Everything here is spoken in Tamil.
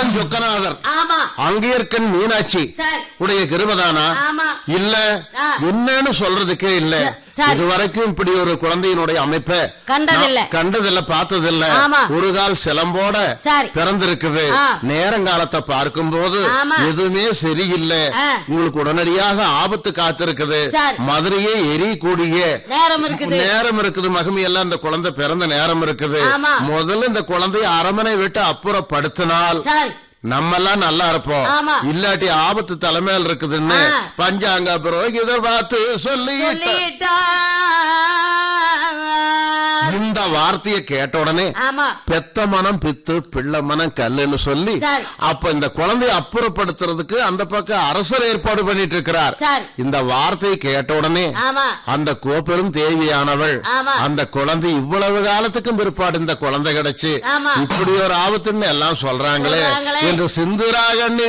சிதம்பரம் சொக்கநாதர் ஆமா அங்கேற்கன் மீனாட்சி சரி உடைய கிருபதானா ஆமா இல்ல ஆ. என்னன்னு சொல்றதுக்கே இல்ல ச- சரி. இதுவரைக்கும் இப்படி ஒரு குழந்தையினுடைய அமைப்பை கண்டதில்ல. நான் கண்டதில்ல பார்த்ததில்ல ஆமா. ஒரு கால் சிலம்போட சரி. பிறந்திருக்குது ஆ. நேரங்காலத்தை பார்க்கும்போது ஆமா. எதுவுமே சரியில்லை ஆ. உங்களுக்கு உடனடியாக ஆபத்து காத்திருக்குது சரி. மதுரையே எரியக்கூடிய நேரம் இருக்குது நேரம் இருக்குது மகிமை எல்லாம் இந்த குழந்தை பிறந்த நேரம் இருக்குது ஆமா. முதல்ல இந்த குழந்தைய அரமனை விட்டு அப்புறப்படுத்தினால் சரி நம்ம எல்லாம் நல்லா இருப்போம் ஆமா. இல்லாட்டி ஆபத்து தலைமையில் இருக்குதுன்னு ஆ. பஞ்சாங்க புரோகிதர் பார்த்து சொல்லி சொல்லிட்டார் இந்த வார்த்தையை கேட்ட உடனே ஆமா பெத்த மனம் பித்து பிள்ளை மனம் கல்லுன்னு சொல்லி சரி. அப்ப இந்த குழந்தையை அப்புறப்படுத்துறதுக்கு அந்த பக்கம் அரசர் ஏற்பாடு பண்ணிட்டு இருக்கிறார் சரி. இந்த வார்த்தையை கேட்ட உடனே ஆமா அந்த கோப்பெரும் தேவியானவள் ஆமா. அந்த குழந்தை இவ்வளவு காலத்துக்கும் பிற்பாடு இந்த குழந்தை கிடைச்சு ஆமா. இப்படி ஒரு ஆபத்துன்னு எல்லாம் சொல்றாங்களே சொல்றாங்களே. என்று சிந்துராகண்ணி